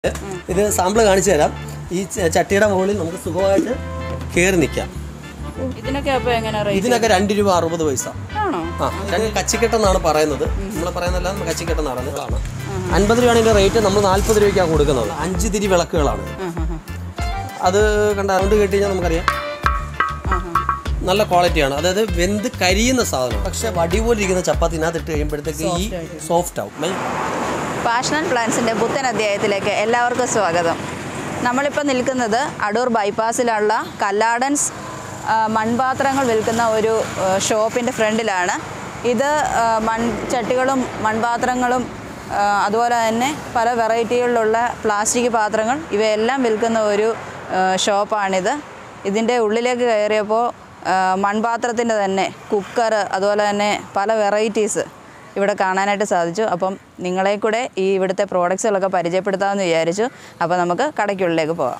ഇത് സാമ്പിൾ കാണിച്ചു തരാം ഈ ച- ചട്ടിയുടെ മുകളിൽ നമുക്ക് സുഖമായിട്ട് കയറി നിൽക്കാം ഇതിനൊക്കെ അപ്പൊ എങ്ങനെ റേറ്റ് ഇതിനൊക്കെ രണ്ട് രൂപ അറുപത് പൈസ ആണോ ആ രണ്ട് കച്ചിക്കെട്ടെന്നാണ് പറയുന്നത് നമ്മൾ പറയുന്നതെല്ലാം കച്ചിക്കെട്ടെന്നാണ് നിങ്ങളാണ് അൻപത് രൂപയാണ് ഇതിന്റെ റേറ്റ് നമ്മൾ നാൽപ്പത് രൂപയ്ക്കാണ് കൊടുക്കുന്നത് അഞ്ച് തിരി വിളക്കുകളാണ് ആ, ആ, ആ. അത് കണ്ട അതുകൊണ്ട് കേട്ട് കഴിഞ്ഞാൽ നമുക്കറിയാം ആ, ആ. നല്ല ക്വാളിറ്റിയാണ് അതായത് വെന്ത് കരിയുന്ന സാധനം പക്ഷെ വടി പോലെ ഇരിക്കുന്ന ചപ്പാത്തിനകത്ത് ഇട്ട് കഴിയുമ്പോഴത്തേക്ക് ഈ സോഫ്റ്റ് ആവും മൈ- പാഷൻ ആൻഡ് പ്ലാൻസിൻ്റെ പുത്തൻ അധ്യായത്തിലേക്ക് എല്ലാവർക്കും സ്വാഗതം നമ്മളിപ്പോൾ നിൽക്കുന്നത് അടൂർ ബൈപ്പാസിലുള്ള കല്ലാടൻസ് ആ, മൺപാത്രങ്ങൾ വിൽക്കുന്ന ഒരു ഷോപ്പിൻ്റെ ഫ്രണ്ടിലാണ് ഇത് ആ, മൺചട്ടികളും മൺപാത്രങ്ങളും ആ, അതുപോലെ തന്നെ പല വെറൈറ്റികളിലുള്ള പ്ലാസ്റ്റിക് പാത്രങ്ങൾ ഇവയെല്ലാം വിൽക്കുന്ന ഒരു ആ, ഷോപ്പാണിത് ഇതിൻ്റെ ഉള്ളിലേക്ക് കയറിയപ്പോൾ ആ, മൺപാത്രത്തിൻ്റെ തന്നെ കുക്കർ അതുപോലെ തന്നെ പല വെറൈറ്റീസ് ഇവിടെ കാണാനായിട്ട് സാധിച്ചു അപ്പം നിങ്ങളെ കൂടെ ഈ ഇവിടുത്തെ പ്രോഡക്റ്റ്സുകളൊക്കെ പരിചയപ്പെടുത്താമെന്ന് വിചാരിച്ചു അപ്പോൾ നമുക്ക് കടയ്ക്കുള്ളിലേക്ക് പോകാം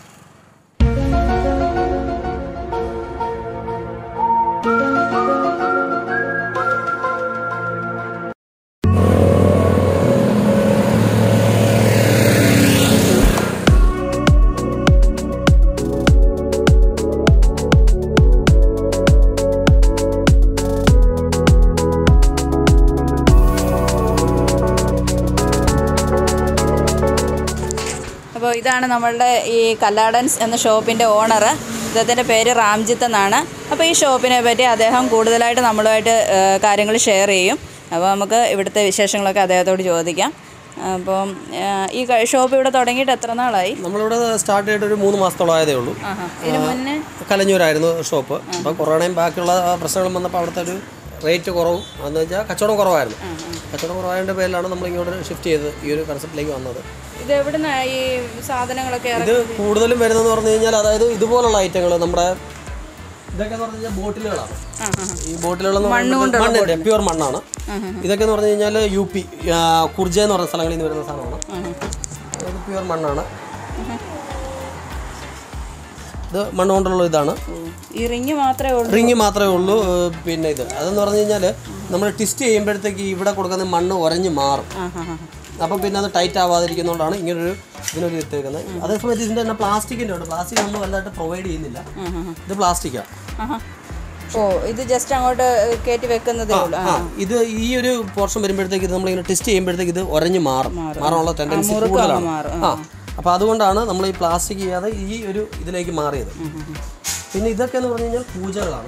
അപ്പോൾ ഇതാണ് നമ്മളുടെ ഈ കല്ലാടൻസ് എന്ന ഷോപ്പിൻ്റെ ഓണർ ഇദ്ദേഹത്തിൻ്റെ പേര് റാംജിത്ത് എന്നാണ് അപ്പോൾ ഈ ഷോപ്പിനെ പറ്റി അദ്ദേഹം കൂടുതലായിട്ട് നമ്മളുമായിട്ട് കാര്യങ്ങൾ ഷെയർ ചെയ്യും അപ്പോൾ നമുക്ക് ഇവിടുത്തെ വിശേഷങ്ങളൊക്കെ അദ്ദേഹത്തോട് ചോദിക്കാം അപ്പം ആ, ഈ ക- ഷോപ്പ് ഇവിടെ തുടങ്ങിയിട്ട് എത്ര നാളായി നമ്മളിവിടെ സ്റ്റാർട്ട് ചെയ്തിട്ട് ഒരു മൂന്ന് മാസത്തോളം ആയതേ ഉള്ളൂ ആഹാ ഇതിന് മുന്നേ കലഞ്ഞൂരായിരുന്നു ഷോപ്പ് അപ്പോൾ കൊറോണയും ബാക്കിയുള്ള പ്രശ്നങ്ങളും വന്നപ്പോൾ അവിടുത്തെ ഒരു റേറ്റ് കുറവും എന്ന് വെച്ചാൽ കച്ചവടം കുറവായിരുന്നു കച്ചവടം കുറവായതിൻ്റെ പേരിലാണ് നമ്മൾ ഇങ്ങോട്ട് ഷിഫ്റ്റ് ചെയ്ത് ഈ ഒരു കൺസെപ്റ്റിലേക്ക് വന്നത് ഇത് എവിടുന്ന ഈ സാധനങ്ങളൊക്കെ ഇത് കൂടുതലും വരുന്നതെന്ന് പറഞ്ഞു കഴിഞ്ഞാൽ അതായത് ഇതുപോലുള്ള ഐറ്റങ്ങൾ നമ്മുടെ ഇതൊക്കെ എന്ന് പറഞ്ഞു കഴിഞ്ഞാൽ ബോട്ടിലുകളാണ് ഈ ബോട്ടിലുകളെന്ന് പറയുന്നത് മണ്ണിൻ്റെ പ്യുവർ മണ്ണാണ് ഇതൊക്കെ എന്ന് പറഞ്ഞു കഴിഞ്ഞാൽ യു പി കുർജ എന്ന് പറയുന്ന സ്ഥലങ്ങളിൽ നിന്ന് വരുന്ന സാധനമാണ് ഇത് പ്യുവർ മണ്ണാണ് ഇത് മണ്ണ് കൊണ്ടുള്ള ഇതാണ് ഈ റിങ് മാത്രമേ ഉള്ളൂ റിങ് മാത്രമേ ഉള്ളൂ ഏഹ് പിന്നെ ഇത് അതെന്ന് പറഞ്ഞു കഴിഞ്ഞാൽ നമ്മൾ ട്വിസ്റ്റ് ചെയ്യുമ്പോഴത്തേക്ക് ഇവിടെ കൊടുക്കുന്ന മണ്ണ് ഉരഞ്ഞ് മാറും ആ ഹാ ഹാ അപ്പം പിന്നെ അത് ടൈറ്റ് ആവാതിരിക്കുന്നതുകൊണ്ടാണ് ഇങ്ങനൊരു ഇതിനൊരു ഇട്ടേക്കുന്നത് അതേസമയത്ത് ഇതിൻ്റെ തന്നെ പ്ലാസ്റ്റിക്കിൻ്റെ ഉണ്ട് പ്ലാസ്റ്റിക് നമ്മൾ വലുതായിട്ട് പ്രൊവൈഡ് ചെയ്യുന്നില്ല ഇത് പ്ലാസ്റ്റിക്കാണ് ആഹാ ഓ ഇത് ജസ്റ്റ് അങ്ങോട്ട് കയറ്റി വെക്കുന്നതേ ഉള്ളൂ ആ ഇത് ഈ ഒരു പോർഷൻ വരുമ്പോഴത്തേക്ക് ഇത് നമ്മളിങ്ങനെ ടെസ്റ്റ് ചെയ്യുമ്പോഴത്തേക്ക് ഇത് ഉരഞ്ഞ് മാറും മാറാനുള്ള ടെൻഡൻസി കൂടുതലാണ് മാറും, ആ അപ്പോൾ അതുകൊണ്ടാണ് നമ്മൾ ഈ പ്ലാസ്റ്റിക് ചെയ്യാതെ ഈ ഒരു ഇതിലേക്ക് മാറിയത് പിന്നെ ഇതൊക്കെ എന്ന് പറഞ്ഞു കഴിഞ്ഞാൽ പൂജകളാണ്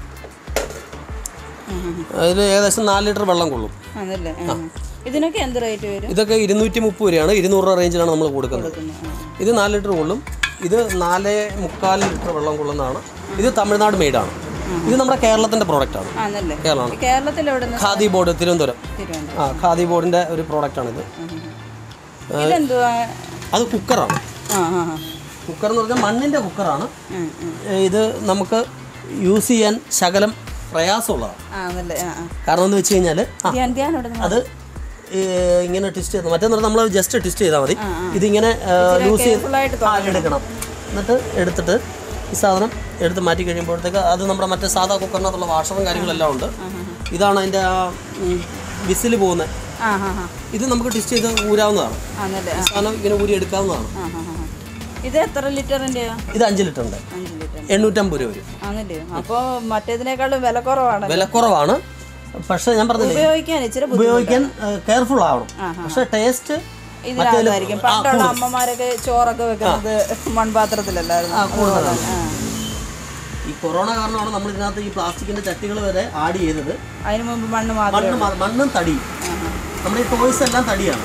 അതിൽ ഏകദേശം നാല് ലിറ്റർ വെള്ളം കൊള്ളും അതല്ലേ ആ. ഇതിനൊക്കെ എന്ത് റേറ്റ് വരും ഇതൊക്കെ ഇരുന്നൂറ്റി മുപ്പത് രൂപയാണ് ഇരുന്നൂറ് രൂപ റേഞ്ചിലാണ് നമ്മൾ കൊടുക്കുന്നത് ഇത് നാല് ലിറ്റർ കൊള്ളും ഇത് നാല് മുക്കാൽ ലിറ്റർ വെള്ളം കൊള്ളുന്നതാണ് ഇത് തമിഴ്നാട് മെയ്ഡാണ് ഇത് നമ്മുടെ കേരളത്തിൻ്റെ പ്രോഡക്റ്റാണ് ആണല്ലേ കേരളമാണ് കേരളത്തിൽ എവിടെ നിന്ന് ഖാദി ബോർഡ് തിരുവനന്തപുരം തിരുവനന്തപുരം ആ ഖാദി ബോർഡിൻ്റെ ഒരു പ്രോഡക്റ്റാണിത് ഇതെന്തുവാ അത് കുക്കറാണ് ആ ആ ആ. കുക്കർ എന്ന് പറഞ്ഞാൽ മണ്ണിൻ്റെ കുക്കറാണ് ഉം, ഉം. ഇത് നമുക്ക് യൂസ് ചെയ്യാൻ ശകലം പ്രയാസമുള്ളതാണ് ആ അതല്ലേ ആ ആ കാരണം എന്ന് വെച്ച് കഴിഞ്ഞാൽ ആ ധ്യാൻ ധ്യാൻ ഇവിടെ നിന്ന് അത് ഏ, ഇങ്ങനെ ട്വിസ്റ്റ് ചെയ്ത് മറ്റേന്ന് പറഞ്ഞാൽ നമ്മൾ ജസ്റ്റ് ട്വിസ്റ്റ് ചെയ്താൽ മതി ഇതിങ്ങനെ ലൂസ് ചെയ്ത് ഫുള്ളായിട്ട് ആ, എടുക്കണം എന്നിട്ട് എടുത്തിട്ട് ഈ സാധനം എടുത്ത് മാറ്റി കഴിയുമ്പോഴത്തേക്ക് അത് നമ്മുടെ മറ്റേ സാധാ കുക്കറിനകത്തുള്ള വാഷറും കാര്യങ്ങളെല്ലാം ഉണ്ട് ഇതാണ് അതിൻ്റെ ആ വിസിൽ പോകുന്നത് ആ ഹാ ഹാ ഇത് നമുക്ക് ട്വിസ്റ്റ് ചെയ്ത് ഊരാവുന്നതാണ് ആന്നല്ലേ ഈ സാധനം ഇങ്ങനെ ഊരി എടുക്കാവുന്നതാണ് ആ ഹാ ഹാ ഹാ. ഇത് എത്ര ലിറ്ററിൻ്റെയാ ഇത് അഞ്ച് ലിറ്ററിൻ്റെ അഞ്ച് ലിറ്റർ എണ്ണൂറ്റമ്പത് രൂപ വരും ആന്നല്ലേ അപ്പോൾ മറ്റേതിനേക്കാളും വില കുറവാണ് വിലക്കുറവാണ് പക്ഷേ ഞാൻ പറഞ്ഞില്ലേ ഉപയോഗിക്കാൻ ഇച്ചിരി ബുദ്ധി- ഉപയോഗിക്കാൻ കെയർഫുൾ ആവണം പക്ഷേ ടേസ്റ്റ് ഇതിനകത്തായിരിക്കും പണ്ടുള്ള അമ്മമാരൊക്കെ ചോറൊക്കെ വെക്കുന്നത് മൺപാത്രത്തിലല്ലായിരുന്നു അതുപോലെ. ആ. ഈ കൊറോണ കാരണമാണ് നമ്മൾ ഇതിനകത്ത് ഈ പ്ലാസ്റ്റിക്കിന്റെ ചട്ടികൾ വരെ ആഡ് ചെയ്തത് അതിന് മുമ്പ് മണ്ണ് മാത്രം മണ്ണ് മ- മണ്ണും തടിയും നമ്മുടെ ഈ ടോയ്സ് എല്ലാം തടിയാണ്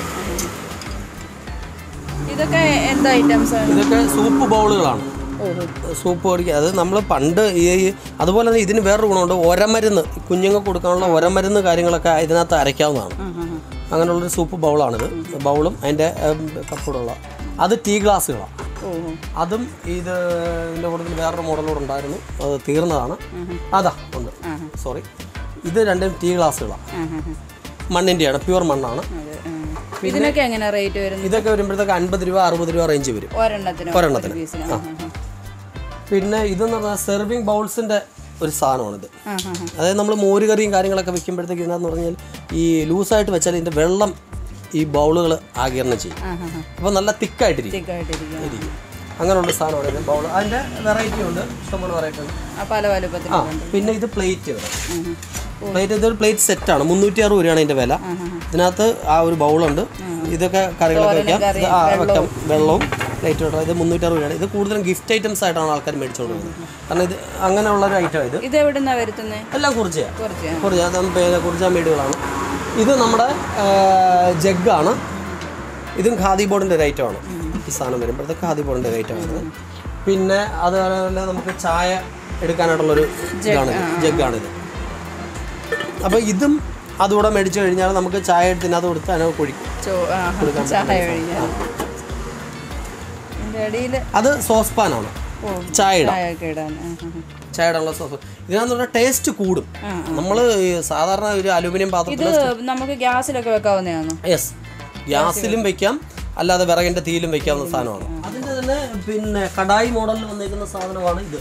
ഇതൊക്കെ എന്ത് ഐറ്റംസ് ആണ് ഇതൊക്കെ സൂപ്പ് ബൗളുകളാണ് ഓഹോ സൂപ്പ് പൊടിക്കുക അത് നമ്മൾ പണ്ട് ഈ ഈ- അതുപോലെ തന്നെ ഇതിന് വേറൊരു ഗുണമുണ്ട് ഒരമരുന്ന് കുഞ്ഞുങ്ങൾക്ക് കൊടുക്കാനുള്ള ഒരമരുന്ന് കാര്യങ്ങളൊക്കെ ഇതിനകത്ത് അരയ്ക്കാവുന്നതാണ് ആ ഹാ ഹാ അങ്ങനെയുള്ളൊരു സൂപ്പ് ബൗളാണിത് ബൗളും അതിൻ്റെ കപ്പൂടുള്ള അത് ടീ ഗ്ലാസ്സുകളാണ് ഓഹോ അതും ഇത് ഇതിൻ്റെ കൂടുതൽ വേറൊരു മോഡലൂടെ ഉണ്ടായിരുന്നു അത് തീർന്നതാണ് അതാ ഉണ്ട് സോറി ഇത് രണ്ടും ടീ ഗ്ലാസ്സുകളാണ് ആ ഹാ ഹാ മണ്ണിൻ്റെയാണ് പ്യുവർ മണ്ണാണ് അതെ ആ. ഇതിനൊക്കെ എങ്ങനെ റേറ്റ് വരുന്നത് ഇതൊക്കെ വരുമ്പോഴത്തേക്ക് അൻപത് രൂപ അറുപത് രൂപ റേഞ്ച് വരും ഒരെണ്ണത്തിന് ഒരെണ്ണത്തിന്. ഒരു പീസിന് ആ ഹാ പിന്നെ ഇതെന്ന് പറഞ്ഞാൽ സെർവിങ് ബൗൾസിൻ്റെ ഒരു സാധനമാണിത് ആ ഹാ ഹാ അതായത് നമ്മൾ മോര് കറിയും കാര്യങ്ങളൊക്കെ വെക്കുമ്പോഴത്തേക്ക് ഇതിനകത്ത് പറഞ്ഞാൽ ഈ ലൂസായിട്ട് വെച്ചാൽ ഇതിൻ്റെ വെള്ളം ഈ ബൗളുകൾ ആകിരണം ചെയ്യും ആ ഹാ ഹാ അപ്പോൾ നല്ല തിക്കായിട്ടിരിക്കും തിക്കായിട്ടിരിക്കുക ഇരിക്കും അങ്ങനെയുള്ള സാധനമാണ് ഇത് ബൗൾ അതിൻ്റെ വെറൈറ്റി ഉണ്ട് ഇഷ്ടംപോലെ വെറൈറ്റി ഉണ്ട് ആ പല വലുപ്പത്തിൽ ആ പിന്നെ ഇത് പ്ലേറ്റ് പ്ലേറ്റ് ഇതൊരു പ്ലേറ്റ് സെറ്റാണ് മുന്നൂറ്റി അറുപത് രൂപയാണ് ഇതിൻ്റെ വില ഇതിനകത്ത് ആ ഒരു ബൗളുണ്ട് ഇതൊക്കെ കറികളൊക്കെ വെക്കാം ഇത് ആ വെക്കാം വെള്ളവും പ്ലേറ്റ് വെക്കാം ഇത് മുന്നൂറ്റി അറുപത് രൂപയാണ് ഇത് കൂടുതലും ഗിഫ്റ്റ് ഐറ്റംസ് ആയിട്ടാണ് ആൾക്കാർ മേടിച്ചുകൊണ്ട് പോകുന്നത് കാരണം ഇത് അങ്ങനെയുള്ള ഒരു ഐറ്റം ഇത് ഇത് എവിടുന്നാ വരുത്തുന്നത് എല്ലാം കുറിച്ചയാണ് കുറച്ച് കുറിച്ച അത് പിന്നെ കുറിച്ച വീടുകളാണ് ഇത് നമ്മുടെ ജഗ്ഗാണ് ഇതും ഖാദി ബോർഡിൻ്റെ ഒരു ഐറ്റമാണ് ഈ സാധനം വരുമ്പോഴത്തെ ഖാദി ബോർഡിൻ്റെ ഒരു ഐറ്റമാണ് പിന്നെ അതുപോലെ തന്നെ നമുക്ക് ചായ എടുക്കാനായിട്ടുള്ളൊരു ഇതാണ് ജഗ്ഗാണിത് അപ്പോൾ ഇതും അതുകൂടെ മേടിച്ചു കഴിഞ്ഞാൽ നമുക്ക് ചായ എടുത്തിനകത്ത് കൊടുത്ത് അതിനകത്ത് കുഴിക്കും ചോ ആ ഹാ. ചായ ഒഴിക്കാൻ ഇതിൻ്റെ ഇടയിൽ അത് സോസ്പാനാണ് ഓ ചായ ഇടാം ചായ ഒക്കെ ഇടാൻ ആ ഹാ ഹാ. ചായയുടെ ഉള്ള സോസ് ഇതിനകത്ത് പറഞ്ഞാൽ ടേസ്റ്റ് കൂടും നമ്മൾ സാധാരണ ഒരു അലുമിനിയം പാത്രത്തിൽ ഇത് നമുക്ക് ഗ്യാസിലൊക്കെ വെക്കാവുന്നതാണോ യെസ് ഗ്യാസിലും വെക്കാം അല്ലാതെ വിറകിന്റെ തീയിലും വെക്കാവുന്ന സാധനമാണ് അതിന്റെ തന്നെ പിന്നെ കടായി മോഡലിൽ വന്നിരിക്കുന്ന സാധനമാണ് ഇത്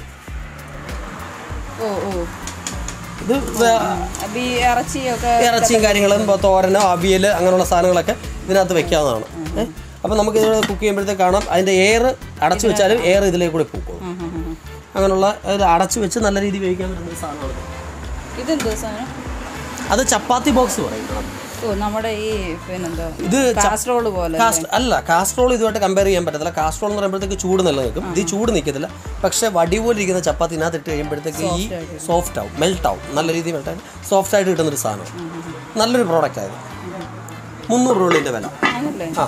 ഓ ഓ ഇത് വേ- അപ്പൊ ഈ ഇറച്ചിയൊക്കെ ഇറച്ചിയും കാര്യങ്ങളും ഇപ്പൊ തോരനോ അവിയൽ അങ്ങനെയുള്ള സാധനങ്ങളൊക്കെ ഇതിനകത്ത് വെക്കാവുന്നതാണ് ഏഹ് അപ്പോൾ നമുക്ക് ഇത് കുക്ക് ചെയ്യുമ്പോഴത്തേക്ക് കാണാം അതിന്റെ എയർ അടച്ചു വെച്ചാലും എയർ ഇതിലേക്ക് കൂടെ പൂക്കും ആ, ആ, ആ. അങ്ങനെയുള്ള ഇത് അടച്ചു വെച്ച് നല്ല രീതിയിൽ വേവിക്കാൻ പറ്റുന്ന ഒരു സാധനമാണ് ഇത്. ഇതെന്തോ സാധനം അത് ചപ്പാത്തി ബോക്സ് പറയും ഓ നമ്മുടെ ഈ പിന്നെന്തോ ഇത് ച- കാസറോള് പോലെ കാസ്റ്റ് അല്ല കാസ്ട്രോൾ ഇതുമായിട്ട് കമ്പയർ ചെയ്യാൻ പറ്റത്തില്ല കാസ്ട്രോൾ എന്ന് പറയുമ്പോഴത്തേക്ക് ചൂട് നല്ല നിൽക്കും ഇത് ചൂട് നിൽക്കത്തില്ല പക്ഷേ വടി പോലെ ഇരിക്കുന്ന ചപ്പാത്തി ഇതിനകത്ത് ഇട്ട് കഴിയുമ്പോഴത്തേക്ക് ഈ സോഫ്റ്റ് ആവും മെൽറ്റ് ആവും നല്ല രീതിയിൽ മെൽറ്റ് ആവും സോഫ്റ്റ് ആയിട്ട് കിട്ടുന്നൊരു സാധനം നല്ലൊരു പ്രോഡക്റ്റ് ആയത് മുന്നൂറ് രൂപയുടെ വില ആണല്ലേ ആ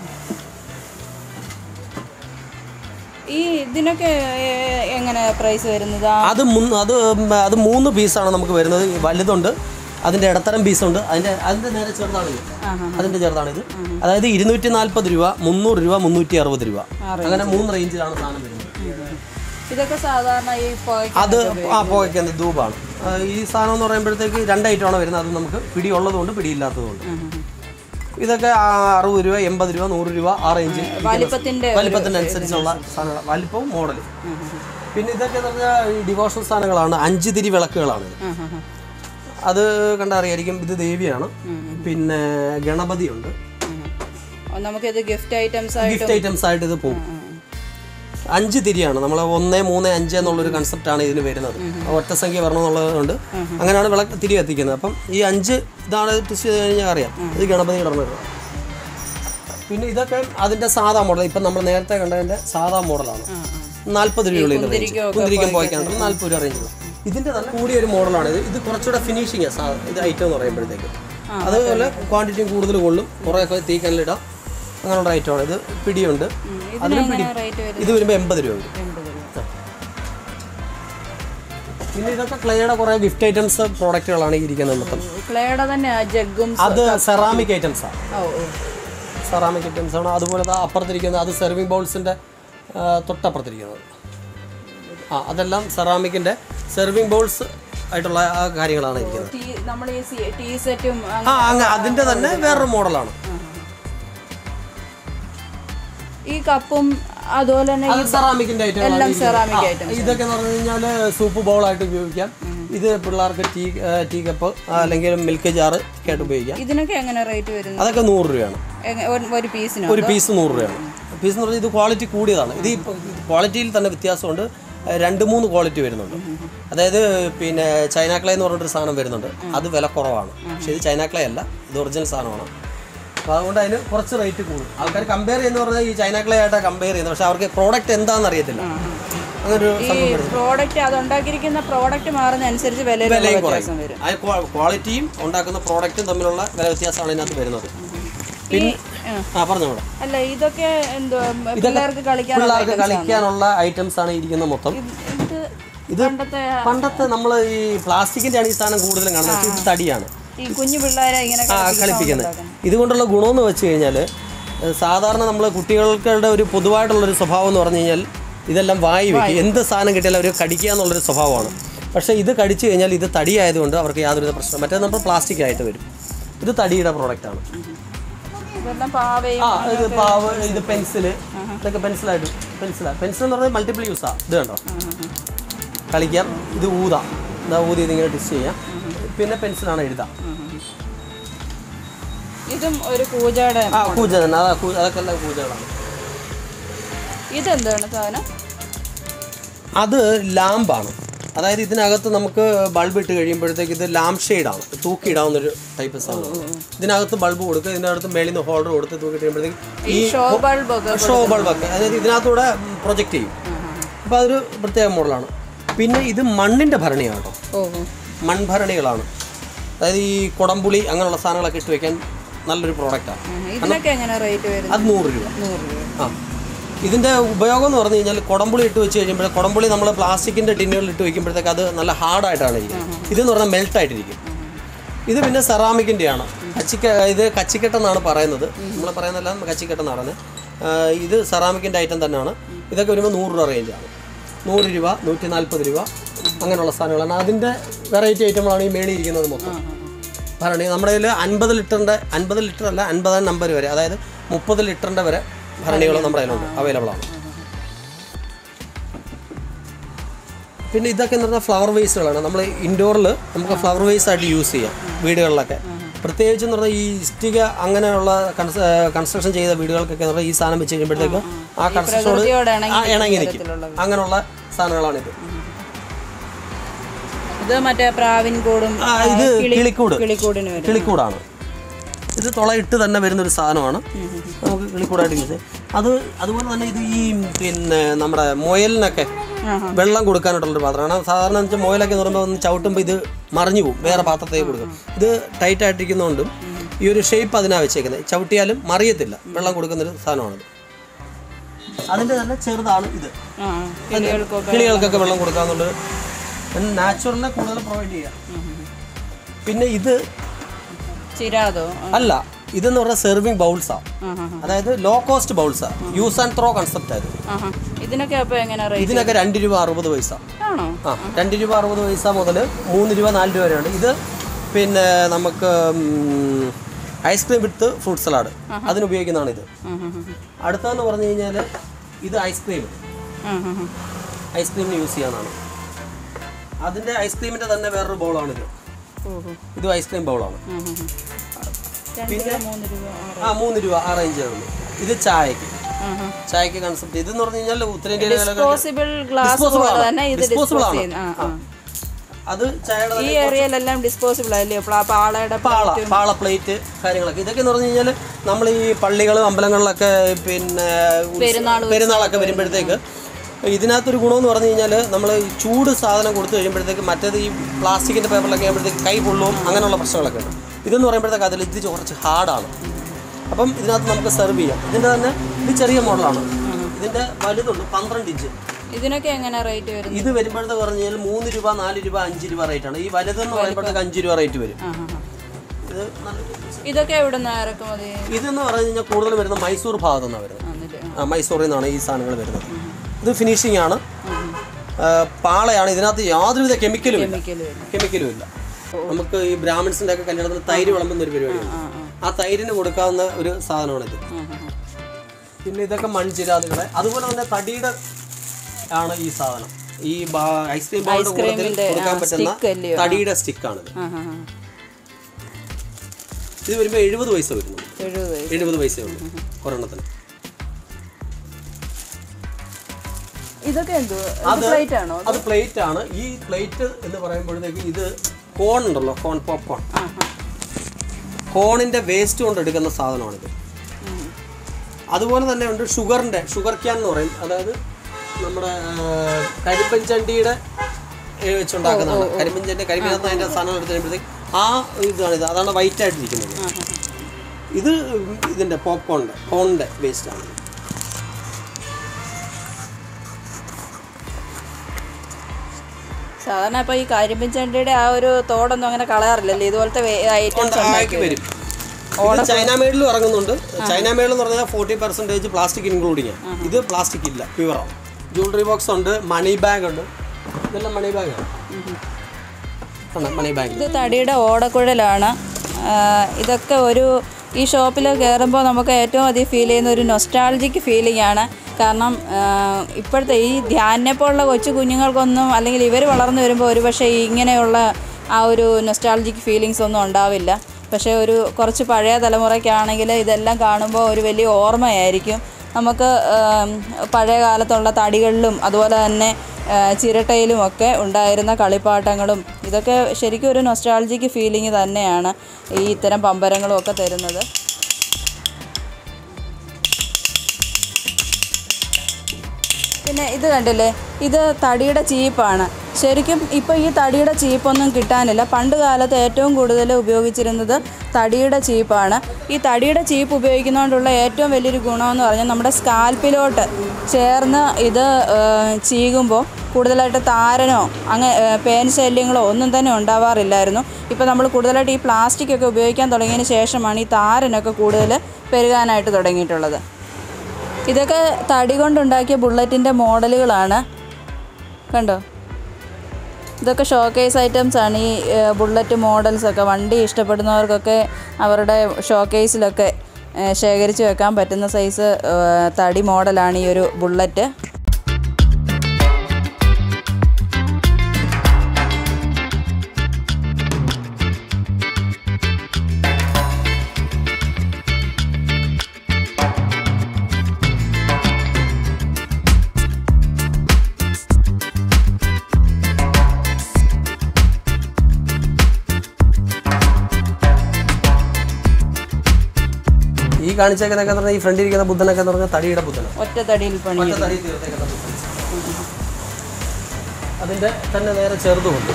ഈ ഇതിനൊക്കെ ഏ- എങ്ങനെ പ്രൈസ് വരുന്നത് ആ, അത് മുന്ന് അത് അത് മൂന്ന് പീസാണ് നമുക്ക് വരുന്നത് വലുതുണ്ട് അതിൻ്റെ ഇടത്തരം പീസുണ്ട് അതിൻ്റെ അതിൻ്റെ നേരെ ചെറുതാണ് ഇത് ആഹാ. അതിൻ്റെ ചെറുതാണ് ഇത് അതായത് ഇരുന്നൂറ്റി നാൽപ്പത് രൂപ മുന്നൂറ് രൂപ മുന്നൂറ്റി അറുപത് രൂപ അങ്ങനെ മൂന്ന് റേഞ്ചിലാണ് സാധനം വരുന്നത് ഇതൊക്കെ സാധാരണ ഈ പുകയ്ക്ക് അത് ആ പുകയ്ക്കുന്നത് ധൂപാണ് ആ, ഈ സാധനം എന്ന് പറയുമ്പോഴത്തേക്ക് രണ്ട് ഐറ്റമാണ് വരുന്നത് അത് നമുക്ക് പിടി ഉള്ളതുകൊണ്ട് പിടിയില്ലാത്തതുകൊണ്ട് ഇതൊക്കെ ആ അറുപത് രൂപ എൺപത് രൂപ നൂറ് രൂപ ആ റേഞ്ചിൽ വലിപ്പത്തിന്റെ വലിപ്പത്തിനനുസരിച്ചുള്ള സാധനങ്ങൾ വലിപ്പവും മോഡലും പിന്നെ ഇതൊക്കെ എന്ന് പറഞ്ഞാൽ ഈ ഡിവോഷണൽ സാധനങ്ങളാണ് അഞ്ച് തിരി വിളക്കുകളാണ് ഇത് ആ, ആ, ആ. അത് കണ്ടറിയായിരിക്കും ഇത് ദേവിയാണ് പിന്നെ ഗണപതിയുണ്ട് ഓ, നമുക്കിത് ഗിഫ്റ്റ് ഐറ്റംസ് ആയിട്ട് ഗിഫ്റ്റ് ഐറ്റംസ് ആയിട്ട് ഇത് പോകും അഞ്ച് തിരിയാണ് നമ്മൾ ഒന്ന് മൂന്ന് അഞ്ച് എന്നുള്ളൊരു കൺസെപ്റ്റാണ് ഇതിന് വരുന്നത് ഒറ്റ സംഖ്യ വരണമെന്നുള്ളതുകൊണ്ട് അങ്ങനെയാണ് വിളക്ക് തിരി എത്തിക്കുന്നത് അപ്പം ഈ അഞ്ച് ഇതാണ് ടെസ്റ്റ് ചെയ്ത് കഴിഞ്ഞാൽ അറിയാം ഇത് ഗണപതി ഇടണത് പിന്നെ ഇതൊക്കെ അതിൻ്റെ സാധാ മോഡൽ ഇപ്പം നമ്മൾ നേരത്തെ കണ്ടതിൻ്റെ സാധാ മോഡലാണ് നാൽപ്പത് രൂപയുള്ള ഇതിൻ്റെ റേഞ്ച് കുന്തിരിക്കം പോയിക്കാണ്ട് നാൽപ്പത് രൂപ റേഞ്ചിൽ ഇതിൻ്റെ തന്നെ കൂടിയ ഒരു മോഡലാണ് ഇത് ഇത് കുറച്ചുകൂടെ ഫിനിഷിങ് ഇത് ഐറ്റം എന്ന് പറയുമ്പോഴത്തേക്ക് അതുപോലെ ക്വാണ്ടിറ്റിയും കൂടുതൽ കൊള്ളും കുറേയൊക്കെ തീ കല്ലിടാം അങ്ങനെയുള്ള ഐറ്റമാണ് ഇത് പിടിയുണ്ട് അതിനും പിടി റേറ്റ് വരും ഇത് വരുമ്പോൾ എൺപത് രൂപ വരും എൺപത് രൂപ പിന്നെ ഇതൊക്കെ ക്ലേയുടെ കുറേ ഗിഫ്റ്റ് ഐറ്റംസ് പ്രോഡക്റ്റുകളാണ് ഈ ഇരിക്കുന്നത് മൊത്തം ക്ലേയുടെ തന്നെ ആ ജഗ്ഗും അത് സെറാമിക് ഐറ്റംസാണ് ഓ ഓ സെറാമിക് ഐറ്റംസ് ആണ് അതുപോലെ ദാ അപ്പുറത്തിരിക്കുന്നത് അത് സെർവിങ് ബൗൾസിൻ്റെ തൊട്ടപ്പുറത്തിരിക്കുന്നത് ആ അതെല്ലാം സെറാമിക്കിൻ്റെ സെർവിങ് ബൗൾസ് ആയിട്ടുള്ള ആ കാര്യങ്ങളാണ് ഇരിക്കുന്നത് ടീ നമ്മൾ ഈ സി- ടീ സെറ്റും ആ അങ്ങ് അതിൻ്റെ തന്നെ വേറൊരു മോഡലാണ് ഈ കപ്പും അതുപോലെ തന്നെ അത് സെറാമിക്കിൻ്റെ എല്ലാം ceramic ഐറ്റം ഇതൊക്കെ എന്ന് പറഞ്ഞു കഴിഞ്ഞാൽ സൂപ്പ് ബൗളായിട്ട് ഉപയോഗിക്കാം ഇത് പിള്ളേർക്ക് ടീ ടീ കപ്പ് അല്ലെങ്കിൽ മിൽക്ക് ജാറ് ഒക്കെ ആയിട്ട് ഉപയോഗിക്കാം ഇതിനൊക്കെ എങ്ങനെ റേറ്റ് വരുന്നത് അതൊക്കെ നൂറ് രൂപയാണ് എങ്ങ- ഒരു- ഒരു പീസിനോ ഒരു പീസ് നൂറ് രൂപയാണ് പീസ് എന്ന് പറഞ്ഞാൽ ഇത് ക്വാളിറ്റി കൂടിയതാണ് ഇത് ഇപ്പോൾ ക്വാളിറ്റിയിൽ തന്നെ വ്യത്യാസമുണ്ട് ഏഹ് രണ്ട് മൂന്ന് ക്വാളിറ്റി വരുന്നുണ്ട് അതായത് പിന്നെ ചൈന ക്ലേ എന്ന് പറഞ്ഞിട്ടൊരു സാധനം വരുന്നുണ്ട് അത് വില കുറവാണ് പക്ഷേ ഇത് ചൈന ക്ലേ അല്ല ഇത് ഒറിജിനൽ സാധനമാണ് അപ്പോൾ അതുകൊണ്ട് അതിന് കുറച്ച് റേറ്റ് കൂടും ആൾക്കാർ കമ്പയർ ചെയ്യുന്ന പറഞ്ഞാൽ ഈ ചൈന ക്ലേ ആയിട്ടാണ് കമ്പയർ ചെയ്യുന്നത് പക്ഷേ അവർക്ക് പ്രോഡക്റ്റ് എന്താണെന്ന് അറിയത്തില്ല അങ്ങനൊരു ഈ പ്രോഡക്റ്റ് അത് ഉണ്ടാക്കിയിരിക്കുന്ന പ്രോഡക്റ്റ് മാറുന്ന അനുസരിച്ച് വിലയിലുള്ള വിലയും വ്യത്യാസം കുറയും വരും ആ ക്വാ- ക്വാളിറ്റിയും ഉണ്ടാക്കുന്ന പ്രോഡക്റ്റും തമ്മിലുള്ള വില വ്യത്യാസമാണ് ഇതിനകത്ത് വരുന്നത് ഈ ആ, ആ പറഞ്ഞു ഇവിടെ അല്ല ഇതൊക്കെ എന്തോ പിള്ളേർക്ക് കളിക്കാൻ പിള്ളേർക്ക് കളിക്കാനുള്ള ഐറ്റംസ് ആണ് ഇരിക്കുന്നത് മൊത്തം ഇത് ഇത് പണ്ടത്തെ പണ്ടത്തെ നമ്മൾ ഈ പ്ലാസ്റ്റിക്കിന്റെ ആണ് ഈ സാധനം കൂടുതലും കാണുന്നത് പക്ഷേ ഇത് തടിയാണ് ഈ കുഞ്ഞു പിള്ളേരെ ഇങ്ങനെ ആ കളിപ്പിക്കുന്നത് ഇതുകൊണ്ടുള്ള ഗുണമെന്ന് വെച്ച് കഴിഞ്ഞാൽ സാധാരണ നമ്മൾ കുട്ടികൾക്കുടെ ഒരു പൊതുവായിട്ടുള്ളൊരു സ്വഭാവം എന്ന് പറഞ്ഞു കഴിഞ്ഞാൽ ഇതെല്ലാം വായി വെക്കും എന്ത് സാധനം കിട്ടിയാലും അവർ കടിക്കുക എന്നുള്ളൊരു സ്വഭാവമാണ് പക്ഷേ ഇത് കടിച്ചു കഴിഞ്ഞാൽ ഇത് തടിയായതുകൊണ്ട് അവർക്ക് യാതൊരുവിധ പ്രശ്നം മറ്റേ നമ്മൾ പ്ലാസ്റ്റിക് ആയിട്ട് വരും ഇത് തടിയുടെ പ്രോഡക്റ്റാണ് ഇതെല്ലാം പാവയും ആ ഇത് പാവ് ഇത് പെൻസില് ഇതൊക്കെ പെൻസിലായിട്ട് പെൻസിലാണ് പെൻസിൽ എന്ന് പറഞ്ഞാൽ മൾട്ടിപ്പിൾ യൂസാണ് ഇത് കണ്ടോ കളിക്കാം ഇത് ഊതാം ഇതാ ഊതി ഇതിങ്ങനെ ടിസ്റ്റ് ചെയ്യാം പിന്നെ പെൻസിലാണ് എഴുതാം ഇതും ഒരു പൂജയുടെ ആ പൂജ തന്നെ അതാ കൂ- അതൊക്കെ എല്ലാം പൂജകളാണ് ഇതെന്താണ് സാധനം അത് ലാമ്പാണ് അതായത് ഇതിനകത്ത് നമുക്ക് ബൾബ് ഇട്ട് കഴിയുമ്പോഴത്തേക്ക് ഇത് ലാമ്പ് ഷെയ്ഡാണ് തൂക്കിയിടാവുന്ന ഒരു ടൈപ്പ് സാധനം ഇതിനകത്ത് ബൾബ് കൊടുക്കുക ഇതിനകത്ത് മേളിൽ നിന്ന് ഹോൾഡർ കൊടുത്ത് തൂക്കി കഴിയുമ്പോഴത്തേക്ക് ഈ ഷോ ബൾബൊക്കെ ഷോ ബൾബൊക്കെ അതായത് ഇതിനകത്തൂടെ പ്രൊജക്റ്റ് ചെയ്യും അപ്പോൾ അതൊരു പ്രത്യേക മോഡലാണ് പിന്നെ ഇത് മണ്ണിൻ്റെ ഭരണിയാണ് കേട്ടോ ഓ മൺഭരണികളാണ് അതായത് ഈ കുടംപുളി അങ്ങനെയുള്ള സാധനങ്ങളൊക്കെ ഇട്ട് വെക്കാൻ നല്ലൊരു പ്രോഡക്റ്റാണ് ഇതിനൊക്കെ എങ്ങനെ റേറ്റ് വരുന്നത് അത് നൂറ് രൂപ നൂറ് രൂപ ആ ഇതിൻ്റെ ഉപയോഗം എന്ന് പറഞ്ഞു കഴിഞ്ഞാൽ കുടംപുളി ഇട്ട് വെച്ച് കഴിയുമ്പോൾ കുടംപുളി നമ്മൾ പ്ലാസ്റ്റിക്കിൻ്റെ ടിന്നുകളിൽ ഇട്ട് വയ്ക്കുമ്പോഴത്തേക്ക് അത് നല്ല ഹാർഡായിട്ടാണ് ഇരിക്കുന്നത് ഇതെന്ന് പറഞ്ഞാൽ മെൽട്ടായിട്ടിരിക്കും ഇത് പിന്നെ സെറാമിക്കിൻ്റെയാണ് കച്ചിക്ക ഇത് കച്ചിക്കെട്ടെന്നാണ് പറയുന്നത് നമ്മൾ പറയുന്നതെല്ലാം കച്ചിക്കെട്ടെന്നാണ് പറയുന്നത് ആ, ഇത് സെറാമിക്കിൻ്റെ ഐറ്റം തന്നെയാണ് ഇതൊക്കെ വരുമ്പോൾ നൂറ് രൂപ റേഞ്ചാണ് നൂറ് രൂപ നൂറ്റി നാൽപ്പത് രൂപ അങ്ങനെയുള്ള സാധനങ്ങളാണ് അതിൻ്റെ വെറൈറ്റി ഐറ്റങ്ങളാണ് ഈ മേളിൽ ഇരിക്കുന്നത് മൊത്തം ഭരണി നമ്മുടെ കയ്യിൽ അൻപത് ലിറ്ററിൻ്റെ അൻപത് ലിറ്റർ അല്ല അൻപതാം നമ്പർ വരെ അതായത് മുപ്പത് ലിറ്ററിൻ്റെ വരെ ഭരണികൾ നമ്മുടെ കയ്യിലുണ്ട് അവൈലബിൾ ആണ് പിന്നെ ഇതൊക്കെ എന്ന് പറഞ്ഞാൽ ഫ്ലവർ വേസ്റ്റുകളാണ് നമ്മൾ ഇൻഡോറിൽ നമുക്ക് ഫ്ലവർ വേസ്റ്റ് ആയിട്ട് യൂസ് ചെയ്യാം വീടുകളിലൊക്കെ പ്രത്യേകിച്ച് എന്ന് പറഞ്ഞാൽ ഈ ഇഷ്ടിക അങ്ങനെയുള്ള കൺസ്ട്രക്ഷൻ ചെയ്ത വീടുകൾക്കൊക്കെ എന്ന് പറഞ്ഞാൽ ഈ സാധനം വെച്ച് കഴിയുമ്പോഴത്തേക്ക് ആ കൺസ്ട്രക്ഷനോട് പ്രകൃതിയോട് ഇണങ്ങി ആ, ഇണങ്ങി നിൽക്കും അങ്ങനെയുള്ള സാധനങ്ങളാണിത് ഇത് മറ്റേ പ്രാവിൻ കൂടും ആ, ഇത് കിളിക്കൂട് കിളിക്കൂടിന് വരും കിളിക്കൂടാണ് ഇത് തുളയിട്ട് തന്നെ വരുന്ന ഒരു സാധനമാണ് നമുക്ക് കിളിക്കൂടായിട്ട് യൂസ് ചെയ്യാം അത് അതുപോലെ തന്നെ ഇത് ഈ പിന്നെ നമ്മുടെ മുയലിനൊക്കെ ആഹാ. വെള്ളം കൊടുക്കാനായിട്ടുള്ളൊരു പാത്രമാണ് സാധാരണ എന്ന് വെച്ചാൽ മുയലൊക്കെ എന്ന് പറയുമ്പോൾ ഒന്ന് ചവിട്ടുമ്പോൾ ഇത് മറിഞ്ഞു പോകും വേറെ പാത്രത്തേക്ക് കൊടുക്കും ഇത് ടൈറ്റ് ആയിട്ടിരിക്കുന്നതുകൊണ്ടും ഈ ഒരു ഷേപ്പ് അതിനാ വെച്ചേക്കുന്നത് ചവിട്ടിയാലും മറിയത്തില്ല വെള്ളം കൊടുക്കുന്നൊരു സാധനമാണിത് അതിൻ്റെ തന്നെ ചെറുതാണ് ഇത് ആ കിളികൾക്കൊക്കെ കിളികൾക്കൊക്കെ വെള്ളം കൊടുക്കാന്നുള്ളത് നാച്ചുറലിനെ കൂടുതൽ പ്രൊവൈഡ് ചെയ്യാം പിന്നെ ഇത് ചിരാതോ അല്ല ഇതെന്ന് പറഞ്ഞാൽ സെർവിങ് ബൗൾസാണ് ആഹാ അതായത് ലോ കോസ്റ്റ് ബൗൾസാണ് യൂസ് ആൻഡ് ത്രോ കൺസെപ്റ്റ് ആയത് ആഹാ ഇതിനൊക്കെ അപ്പോൾ എങ്ങനെ റേറ്റ് ഇതിനൊക്കെ രണ്ട് രൂപ അറുപത് പൈസ ആണോ ആ രണ്ട് രൂപ അറുപത് പൈസ മുതൽ മൂന്ന് രൂപ നാല് രൂപ വരെയാണ് ഇത് പിന്നെ നമുക്ക് ഐസ്ക്രീം വിത്ത് ഫ്രൂട്ട് സലാഡ് അതിന് ഉപയോഗിക്കുന്നതാണ് ഇത് ആഹാ അടുത്തതെന്ന് പറഞ്ഞു കഴിഞ്ഞാൽ ഇത് ഐസ്ക്രീം ആഹാ ഐസ്ക്രീമിന് യൂസ് ചെയ്യാനാണ് അതിൻ്റെ ഐസ്ക്രീമിൻ്റെ തന്നെ വേറൊരു ബൗളാണിത് ഓഹോ ഇതും ഐസ്ക്രീം ബൗളാണ് രണ്ട് രൂപ മൂന്ന് രൂപ ആറ് ആ മൂന്ന് രൂപ ആ റേഞ്ച് ആയിരുന്നു ഇത് ചായക്ക് ആഹാ ചായക്ക് കൺസെപ്റ്റ് ഇതെന്ന് പറഞ്ഞു കഴിഞ്ഞാൽ ഉത്തരേന്ത്യയിലെ ഡിസ്പോസിബിൾ ഗ്ലാസ് Disposable പോലെ ആണ്. തന്നെ ഇത് Disposable ഡിസ്പോസ് ആണ്. ചെയ്യുന്ന ആ ആ അത് ചായയുടെ ഈ ഏരിയയിലെല്ലാം ഡിസ്പോസിബിൾ അല്ലയോ പ്ലാ- പാളയുടെ പാള പാള പ്ലേറ്റ് കാര്യങ്ങളൊക്കെ ഇതൊക്കെ എന്ന് പറഞ്ഞു കഴിഞ്ഞാൽ നമ്മൾ ഈ പള്ളികളും അമ്പലങ്ങളിലൊക്കെ പിന്നെ ഉത്സ- പെരുന്നാളൊക്കെ വരുമ്പോഴത്തേക്ക് ഇതിനകത്തൊരു ഗുണമെന്ന് പറഞ്ഞു കഴിഞ്ഞാൽ നമ്മൾ ഈ ചൂട് സാധനം കൊടുത്തു കഴിയുമ്പോഴത്തേക്ക് മറ്റേത് ഈ പ്ലാസ്റ്റിക്കിൻ്റെ പേപ്പറിലൊക്കെ ആകുമ്പോഴത്തേക്ക് കൈ പൊള്ളും അങ്ങനെയുള്ള പ്രശ്നങ്ങളൊക്കെ ഉണ്ട് ഇതെന്ന് പറയുമ്പോഴത്തേക്ക് അതിൽ ഇത് കുറച്ച് ഹാർഡാണ് അപ്പം ഇതിനകത്ത് നമുക്ക് സെർവ് ചെയ്യാം ഇതിൻ്റെ തന്നെ ഇത് ചെറിയ മോഡലാണ് ഇതിൻ്റെ വലുതുണ്ട് പന്ത്രണ്ട് ഇഞ്ച് ഇതിനൊക്കെ എങ്ങനെ റേറ്റ് വരുന്നത് ഇത് വരുമ്പോഴത്തെ പറഞ്ഞു കഴിഞ്ഞാൽ മൂന്ന് രൂപ നാല് രൂപ അഞ്ച് രൂപ റേറ്റാണ് ഈ വലുതെന്ന് പറയുമ്പോഴത്തേക്ക് അഞ്ച് രൂപ റേറ്റ് വരും ആ ആ ആ. ഇത് നല്ല ഇതൊക്കെ എവിടെ നിന്ന് ഇറക്കുമതി ഇതെന്ന് പറഞ്ഞു കഴിഞ്ഞാൽ കൂടുതൽ വരുന്നത് മൈസൂർ ഭാഗത്തു നിന്നാണ് വരുന്നത് എന്നിട്ട് ആ, മൈസൂറിൽ നിന്നാണ് ഈ സാധനങ്ങൾ വരുന്നത് ഇത് ഫിനിഷിംഗ് ആണ് ആ, പാളയാണ് ഇതിനകത്ത് യാതൊരുവിധ കെമിക്കലും ഇല്ല കെമിക്കൽ വരും കെമിക്കലും ഇല്ല നമുക്ക് ഈ ബ്രാഹ്മിൺസിന്റെ ഒക്കെ കല്യാണത്തിന് തൈര് വിളമ്പുന്ന ഒരു പരിപാടിയാണ് ആ ആ ആ തൈരിന് കൊടുക്കാവുന്ന ഒരു സാധനമാണിത് ആ, ആ, ആ. പിന്നെ ഇതൊക്കെ മൺചിരാതുകളെ അതുപോലെ തന്നെ തടിയുടെ ആണ് ഈ സാധനം ഈ ബാ- ഐസ്ക്രീം ബൗളിന്റെ കൂട്ടത്തിൽ ഐസ്ക്രീമിന്റെ, കൊടുക്കാൻ ആ, പറ്റുന്ന stick അല്ലയോ? തടിയുടെ സ്റ്റിക്കാണിത് ആ, ആ, ആ. ഇത് വരുമ്പോൾ എഴുപത് പൈസ വരുന്നു എഴുപത് വയസ്സ്. എഴുപത് പൈസയുള്ളൂ ഒരെണ്ണത്തിന് ഇതൊക്കെ എന്തോ അത് പ്ലേറ്റ് ആണോ അത് പ്ലേറ്റ് ആണ് ഈ പ്ലേറ്റ് എന്ന് പറയുമ്പോഴത്തേക്ക് ഇത് കോൺ ഉണ്ടല്ലോ കോൺ പോപ്കോൺ ആ ആ കോണിന്റെ വേസ്റ്റ് കൊണ്ട് എടുക്കുന്ന സാധനമാണിത് ഉം. അതുപോലെ തന്നെ ഉണ്ട് ഷുഗറിന്റെ ഷുഗർ ക്യാൻ എന്ന് പറയും അതായത് നമ്മുടെ ആ, കരിമ്പൻചണ്ടിയുടെ ഏ, വെച്ചുണ്ടാക്കുന്നതാണ് കരിമ്പൻചണ്ടി കരിമ്പിനകത്ത് അതിന്റെ സാധനം എടുത്ത് കഴിയുമ്പോഴത്തേക്ക് ആ ഇതാണിത് അതാണ് വൈറ്റ് ആയിട്ടിരിക്കുന്നത് ആ, ആ, ആ. ഇത് ഇതിന്റെ പോപ്കോണിന്റെ കോണിന്റെ വേസ്റ്റ് ആണ് സാധാരണ ഇപ്പൊ ഈ കരിമ്പിൻചണ്ടിയുടെ ആ ഒരു തോടൊന്നും അങ്ങനെ കളയാറില്ലല്ലോ ഇതുപോലത്തെ ഐറ്റംസ് ആക്കി വരും ഇത് ചൈന മേഡിലും ഇറങ്ങുന്നുണ്ട് ചൈന മേഡിൽ എന്ന് പറഞ്ഞാൽ ഫോർട്ടി പെർസെൻറ്റേജ് പ്ലാസ്റ്റിക് ഇൻക്ലൂഡിങ് ആണ് ഇത് പ്ലാസ്റ്റിക് ഇല്ല പ്യുവറാണ് ജ്വല്ലറി ബോക്സ് ഉണ്ട് മണി ബാഗ് ഉണ്ട് ഇതെല്ലാം മണി ബാഗാണ് മണി ബാഗ് ഇത് തടിയുടെ ഓടക്കുഴലാണ് ആ, ഇതൊക്കെ ഒരു ഈ ഷോപ്പിൽ കയറുമ്പോൾ നമുക്ക് ഏറ്റവും അധികം ഫീൽ ചെയ്യുന്ന ഒരു നൊസ്റ്റാൾജിക് ഫീലിംഗ് ആണ് കാരണം ആ, ഇപ്പോഴത്തെ ഈ ധ്യാനെ പോലുള്ള കൊച്ചു കുഞ്ഞുങ്ങൾക്കൊന്നും അല്ലെങ്കിൽ ഇവർ വളർന്നു വരുമ്പോൾ ഒരുപക്ഷെ ഈ ഇങ്ങനെയുള്ള ആ ഒരു നൊസ്റ്റാൾജിക് ഫീലിങ്സ് ഒന്നും ഉണ്ടാവില്ല പക്ഷേ ഒരു കുറച്ച് പഴയ തലമുറയ്ക്കാണെങ്കിൽ ഇതെല്ലാം കാണുമ്പോൾ ഒരു വലിയ ഓർമ്മയായിരിക്കും നമുക്ക് ആം, പഴയ കാലത്തുള്ള തടികളിലും അതുപോലെ തന്നെ ആ, ചിരട്ടയിലും ഒക്കെ ഉണ്ടായിരുന്ന കളിപ്പാട്ടങ്ങളും ഇതൊക്കെ ശരിക്കും ഒരു നൊസ്റ്റാൾജിക്ക് ഫീലിംഗ് തന്നെയാണ് ഈ ഇത്തരം പമ്പരങ്ങളും ഒക്കെ തരുന്നത് പിന്നെ ഇത് കണ്ടില്ലേ ഇത് തടിയുടെ ചീപ്പാണ് ശരിക്കും ഇപ്പോൾ ഈ തടിയുടെ ചീപ്പൊന്നും കിട്ടാനില്ല പണ്ട് കാലത്ത് ഏറ്റവും കൂടുതൽ ഉപയോഗിച്ചിരുന്നത് തടിയുടെ ചീപ്പാണ് ഈ തടിയുടെ ചീപ്പ് ഉപയോഗിക്കുന്നതുകൊണ്ടുള്ള ഏറ്റവും വലിയൊരു ഗുണമെന്ന് പറഞ്ഞാൽ നമ്മുടെ സ്കാൽപ്പിലോട്ട് ചേർന്ന് ഇത് ഏഹ്, ചീകുമ്പോൾ കൂടുതലായിട്ട് താരനോ അങ്ങ് ഏഹ്, പേൻ ശല്യങ്ങളോ ഒന്നും തന്നെ ഉണ്ടാവാറില്ലായിരുന്നു ഇപ്പോൾ നമ്മൾ കൂടുതലായിട്ട് ഈ പ്ലാസ്റ്റിക് ഒക്കെ ഉപയോഗിക്കാൻ തുടങ്ങിയതിന് ശേഷമാണ് ഈ താരനൊക്കെ കൂടുതൽ പെരുകാനായിട്ട് തുടങ്ങിയിട്ടുള്ളത് ഇതൊക്കെ തടി കൊണ്ടുണ്ടാക്കിയ ബുള്ളറ്റിൻ്റെ മോഡലുകളാണ് കണ്ടോ ഇതൊക്കെ ഷോക്കേസ് ഐറ്റംസ് ആണ് ഈ ഏഹ്, ബുള്ളറ്റ് മോഡൽസ് ഒക്കെ വണ്ടി ഇഷ്ടപ്പെടുന്നവർക്കൊക്കെ അവരുടെ ഷോക്കേസിലൊക്കെ ഏഹ്, ശേഖരിച്ച് വെക്കാൻ പറ്റുന്ന സൈസ് ഏഹ്, തടി മോഡലാണ് ഈ ഒരു ബുള്ളറ്റ് ഈ കാണിച്ചേക്കുന്നൊക്കെ എന്ന് പറഞ്ഞാൽ ഈ ഫ്രണ്ടിൽ ഇരിക്കുന്ന ബുദ്ധനൊക്കെ എന്ന് പറഞ്ഞാൽ തടിയുടെ ബുദ്ധനാണ് ഒറ്റ തടിയിൽ പണി ഒറ്റ തടി തീർത്തേക്കുന്ന ബുദ്ധൻ അതിൻ്റെ തന്നെ നേരെ ചെറുതുമുണ്ട്